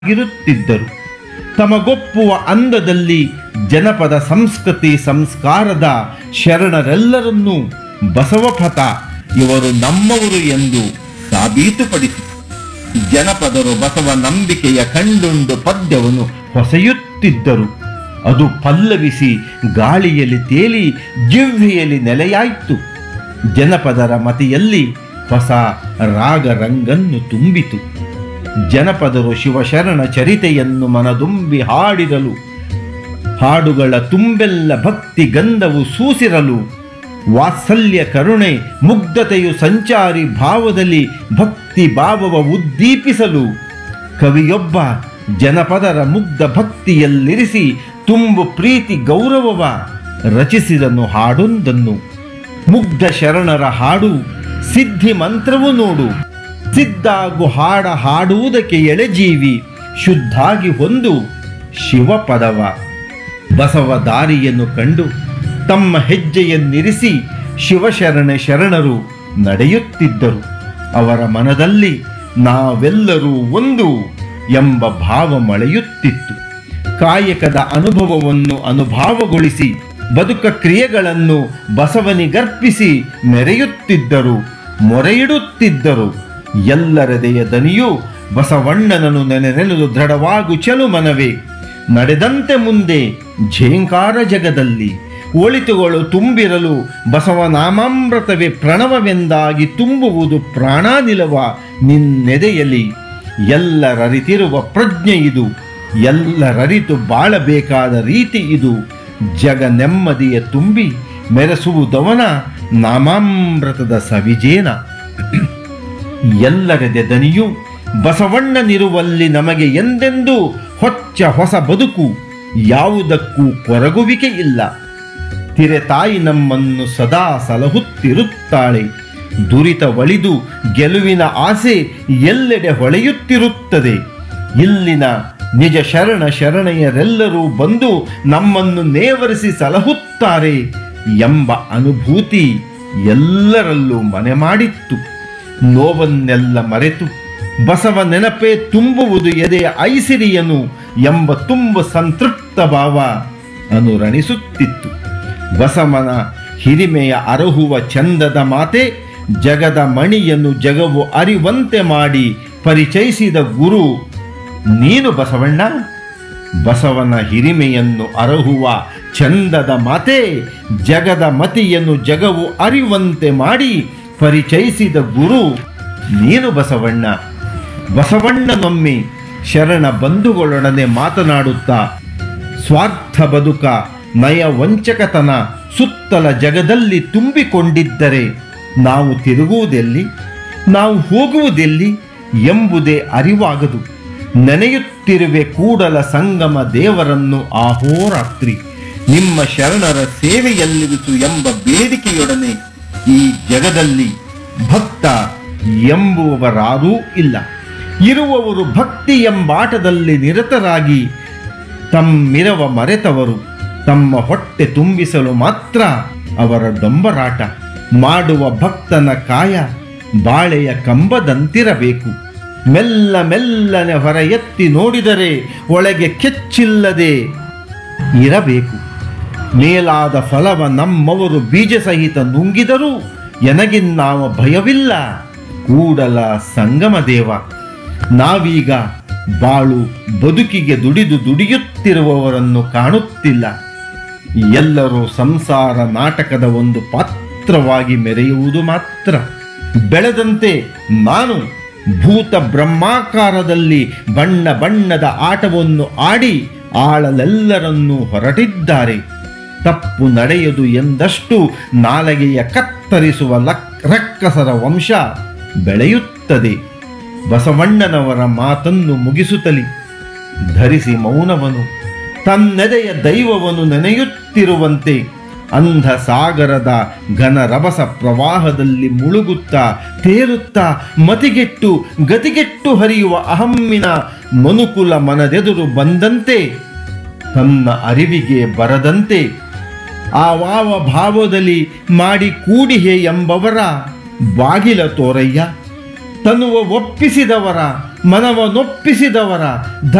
ಇರುತ್ತಿದ್ದರು ತಮಗೊಪ್ಪುವ ಅಂದದಲ್ಲಿ ಜನಪದ ಸಂಸ್ಕೃತಿ ಸಂಸ್ಕಾರದ ಶರಣರೆಲ್ಲರನ್ನೂ ಬಸವಪಥ ಇವರು ನಮ್ಮವರು ಎಂದು ಸಾಬೀತುಪಡಿಸಿ ಜನಪದರು ಬಸವ ನಂಬಿಕೆಯ ಕಂಡುಂಡು ಪದ್ಯವನ್ನು ಹೊಸೆಯುತ್ತಿದ್ದರು ಅದು ಪಲ್ಲವಿಸಿ ಗಾಳಿಯಲ್ಲಿ ತೇಲಿ ಜಿಹ್ವೆಯಲ್ಲಿ ನೆಲೆಯಾಯಿತು ಜನಪದರ ಮತಿಯಲ್ಲಿ ಹೊಸ ರಾಗ ರಂಗನ್ನು ತುಂಬಿತು ಜನಪದರು ಶಿವಶರಣ ಚರಿತೆಯನ್ನು ಮನದುಂಬಿ ಹಾಡಿರಲು ಹಾಡುಗಳ ತುಂಬೆಲ್ಲ ಭಕ್ತಿ ಗಂಧವು ಸೂಸಿರಲು ವಾತ್ಸಲ್ಯ ಕರುಣೆ ಮುಗ್ಧತೆಯು ಸಂಚಾರಿ ಭಾವದಲ್ಲಿ ಭಕ್ತಿ ಭಾವವ ಉದ್ದೀಪಿಸಲು ಕವಿಯೊಬ್ಬ ಜನಪದರ ಮುಗ್ಧ ಭಕ್ತಿಯಲ್ಲಿರಿಸಿ ತುಂಬು ಪ್ರೀತಿ ಗೌರವವ ರಚಿಸಿದನು ಹಾಡೊಂದನ್ನು ಮುಗ್ಧ ಶರಣರ ಹಾಡು ಸಿದ್ಧಿ ಮಂತ್ರವು ನೋಡು ಸಿದ್ಧಾಗು ಹಾಡ ಹಾಡುವುದಕ್ಕೆ ಎಳೆಜೀವಿ ಶುದ್ಧಾಗಿ ಹೊಂದು ಶಿವಪದವ ಬಸವ ದಾರಿಯನ್ನು ಕಂಡು ತಮ್ಮ ಹೆಜ್ಜೆಯನ್ನಿರಿಸಿ ಶಿವಶರಣ ಶರಣರು ನಡೆಯುತ್ತಿದ್ದರು ಅವರ ಮನದಲ್ಲಿ ನಾವೆಲ್ಲರೂ ಒಂದು ಎಂಬ ಭಾವ ಮಳೆಯುತ್ತಿತ್ತು ಕಾಯಕದ ಅನುಭವವನ್ನು ಅನುಭಾವಗೊಳಿಸಿ ಬದುಕ ಕ್ರಿಯೆಗಳನ್ನು ಬಸವನಿಗರ್ಪಿಸಿ ಮೆರೆಯುತ್ತಿದ್ದರು ಮೊರೆಯಿಡುತ್ತಿದ್ದರು ಎಲ್ಲರದೆಯ ದನಿಯು ಬಸವಣ್ಣನನ್ನು ನೆನೆನೆನೆದು ದೃಢವಾಗು ಚೆಲು ಮನವೇ ನಡೆದಂತೆ ಮುಂದೆ ಝೇಂಕಾರ ಜಗದಲ್ಲಿ ಒಳಿತುಗಳು ತುಂಬಿರಲು ಬಸವನಾಮಾಮೃತವೇ ಪ್ರಣವವೆಂದಾಗಿ ತುಂಬುವುದು ಪ್ರಾಣಾನಿಲವ ನಿನ್ನೆದೆಯಲ್ಲಿ ಎಲ್ಲರರಿತಿರುವ ಪ್ರಜ್ಞೆ ಇದು ಎಲ್ಲರರಿತು ಬಾಳಬೇಕಾದ ರೀತಿ ಇದು ಜಗ ನೆಮ್ಮದಿಯ ತುಂಬಿ ಮೆರೆಸುವುದವನ ನಾಮಾಮೃತದ ಸವಿಜೇನ ಎಲ್ಲರದೆ ದನಿಯು ಬಸವಣ್ಣನಿರುವಲ್ಲಿ ನಮಗೆ ಎಂದೆಂದೂ ಹೊಚ್ಚ ಹೊಸ ಬದುಕು ಯಾವುದಕ್ಕೂ ಕೊರಗುವಿಕೆ ಇಲ್ಲ ತಿರೆ ತಾಯಿ ನಮ್ಮನ್ನು ಸದಾ ಸಲಹುತ್ತಿರುತ್ತಾಳೆ ದುರಿತ ಒಳಿದು ಗೆಲುವಿನ ಆಸೆ ಎಲ್ಲೆಡೆ ಹೊಳೆಯುತ್ತಿರುತ್ತದೆ ಇಲ್ಲಿನ ನಿಜ ಶರಣ ಶರಣೆಯರೆಲ್ಲರೂ ಬಂದು ನಮ್ಮನ್ನು ನೇವರಿಸಿ ಸಲಹುತ್ತಾರೆ ಎಂಬ ಅನುಭೂತಿ ಎಲ್ಲರಲ್ಲೂ ಮನೆ ಮಾಡಿತ್ತು ನೋವನ್ನೆಲ್ಲ ಮರೆತು ಬಸವ ನೆನಪೇ ತುಂಬುವುದು ಎದೆಯ ಐಸಿರಿಯನು ಎಂಬ ತುಂಬ ಸಂತೃಪ್ತ ಭಾವ ಅನುರಣಿಸುತ್ತಿತ್ತು ಬಸವನ ಹಿರಿಮೆಯ ಅರಹುವ ಚಂದದ ಮಾತೆ ಜಗದ ಮಣಿಯನ್ನು ಜಗವು ಅರಿವಂತೆ ಮಾಡಿ ಪರಿಚಯಿಸಿದ ಗುರು ನೀನು ಬಸವಣ್ಣ ಬಸವನ ಹಿರಿಮೆಯನ್ನು ಅರಹುವ ಚಂದದ ಮಾತೆ ಜಗದ ಮತಿಯನ್ನು ಜಗವು ಅರಿವಂತೆ ಮಾಡಿ ಪರಿಚಯಿಸಿದ ಗುರು ನೀನು ಬಸವಣ್ಣ ಬಸವಣ್ಣನೊಮ್ಮೆ ಶರಣ ಬಂಧುಗಳೊಡನೆ ಮಾತನಾಡುತ್ತಾ ಸ್ವಾರ್ಥ ಬದುಕ ನಯ ವಂಚಕತನ ಸುತ್ತಲ ಜಗದಲ್ಲಿ ತುಂಬಿಕೊಂಡಿದ್ದರೆ ನಾವು ತಿರುಗುವುದೆಲ್ಲಿ ನಾವು ಹೋಗುವುದೆಲ್ಲಿ ಎಂಬುದೇ ಅರಿವಾಗದು ನೆನೆಯುತ್ತಿರುವೆ ಕೂಡಲ ಸಂಗಮ ದೇವರನ್ನು ಆಹೋರಾತ್ರಿ ನಿಮ್ಮ ಶರಣರ ಸೇವೆಯಲ್ಲಿರಿಸು ಎಂಬ ಬೇಡಿಕೆಯೊಡನೆ ಈ ಜಗದಲ್ಲಿ ಭಕ್ತ ಎಂಬುವವರಾರೂ ಇಲ್ಲ ಇರುವವರು ಭಕ್ತಿ ಎಂಬಾಟದಲ್ಲಿ ನಿರತರಾಗಿ ತಮ್ಮಿರವ ಮರೆತವರು ತಮ್ಮ ಹೊಟ್ಟೆ ತುಂಬಿಸಲು ಮಾತ್ರ ಅವರ ಡೊಂಬರಾಟ ಮಾಡುವ ಭಕ್ತನ ಕಾಯ ಬಾಳೆಯ ಕಂಬದಂತಿರಬೇಕು ಮೆಲ್ಲ ಮೆಲ್ಲನೆ ಹೊರ ಎತ್ತಿ ನೋಡಿದರೆ ಒಳಗೆ ಕೆಚ್ಚಿಲ್ಲದೆ ಇರಬೇಕು ಮೇಲಾದ ಫಲವ ನಮ್ಮವರು ಬೀಜ ಸಹಿತ ನುಂಗಿದರೂ ಎನಗಿನ್ನಾವ ಭಯವಿಲ್ಲ ಕೂಡಲ ಸಂಗಮ ದೇವ ನಾವೀಗ ಬಾಳು ಬದುಕಿಗೆ ದುಡಿದು ದುಡಿಯುತ್ತಿರುವವರನ್ನು ಕಾಣುತ್ತಿಲ್ಲ ಎಲ್ಲರೂ ಸಂಸಾರ ನಾಟಕದ ಒಂದು ಪಾತ್ರವಾಗಿ ಮೆರೆಯುವುದು ಮಾತ್ರ ಬೆಳೆದಂತೆ ನಾನು ಭೂತ ಬ್ರಹ್ಮಾಕಾರದಲ್ಲಿ ಬಣ್ಣ ಬಣ್ಣದ ಆಟವನ್ನು ಆಡಿ ಆಳಲೆಲ್ಲರನ್ನೂ ಹೊರಟಿದ್ದಾರೆ ತಪ್ಪು ನಡೆಯದು ಎಂದಷ್ಟು ನಾಲಗೆಯ ಕತ್ತರಿಸುವ ಲಕ್ ರಕ್ಕಸರ ವಂಶ ಬೆಳೆಯುತ್ತದೆ ಬಸವಣ್ಣನವರ ಮಾತನ್ನು ಮುಗಿಸುತ್ತಲಿ ಧರಿಸಿ ಮೌನವನು ತನ್ನೆದೆಯ ದೈವವನ್ನು ನೆನೆಯುತ್ತಿರುವಂತೆ ಅಂಧ ಸಾಗರದ ಘನ ರಭಸ ಪ್ರವಾಹದಲ್ಲಿ ಮುಳುಗುತ್ತಾ ತೇರುತ್ತಾ ಮತಿಗೆಟ್ಟು ಗತಿಗೆಟ್ಟು ಹರಿಯುವ ಅಹಮ್ಮಿನ ಮನುಕುಲ ಮನದೆದುರು ಬಂದಂತೆ ತನ್ನ ಅರಿವಿಗೆ ಬರದಂತೆ ಆ ವಾವ ಭಾವದಲ್ಲಿ ಮಾಡಿ ಕೂಡಿಹೆ ಎಂಬವರ ಬಾಗಿಲ ತೋರಯ್ಯ ತನ್ನುವ ಒಪ್ಪಿಸಿದವರ ಮನವನೊಪ್ಪಿಸಿದವರ